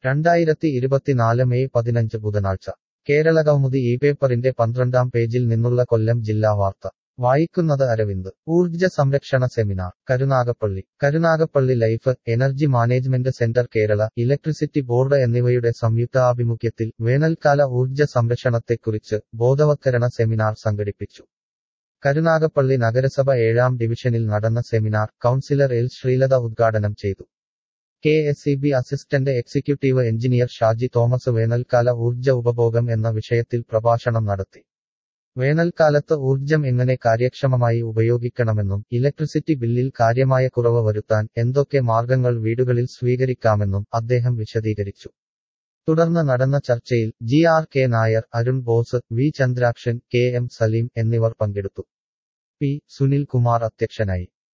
രണ്ടായിരത്തി ഇരുപത്തിനാല് മെയ് പതിനഞ്ച് ബുധനാഴ്ച കേരള കൗമുദി ഈ പേപ്പറിന്റെ പന്ത്രണ്ടാം പേജിൽ നിന്നുള്ള കൊല്ലം ജില്ലാ വാർത്ത വായിക്കുന്നത് അരവിന്ദ് ഊർജ്ജ സംരക്ഷണ seminar Karunagappally Karunagappally life energy management centre Kerala electricity board എന്നിവയുടെ സംയുക്താഭിമുഖ്യത്തിൽ വേനൽക്കാല ഊർജ്ജ സംരക്ഷണത്തെക്കുറിച്ച് ബോധവത്കരണ സെമിനാർ സംഘടിപ്പിച്ചു കരുനാഗപ്പള്ളി നഗരസഭ ഏഴാം ഡിവിഷനിൽ നടന്ന സെമിനാർ കൗൺസിലർ എൽ ശ്രീലത ഉദ്ഘാടനം ചെയ്തു K S E B assistant executive engineer Shaji Thomas വേനൽക്കാല ഊർജ്ജ ഉപഭോഗം എന്ന വിഷയത്തിൽ പ്രഭാഷണം നടത്തി വേനൽക്കാലത്ത് ഊർജ്ജം എങ്ങനെ കാര്യക്ഷമമായി ഉപയോഗിക്കണമെന്നും ഇലക്ട്രിസിറ്റി ബില്ലിൽ കാര്യമായ കുറവ് വരുത്താൻ എന്തൊക്കെ മാർഗങ്ങൾ വീടുകളിൽ സ്വീകരിക്കാമെന്നും അദ്ദേഹം വിശദീകരിച്ചു തുടർന്ന് നടന്ന ചർച്ചയിൽ G R K Nair Arun Bose V Chandrakshan K M Saleem എന്നിവർ പങ്കെടുത്തു പി സുനിൽ കുമാർ അധ്യക്ഷനായി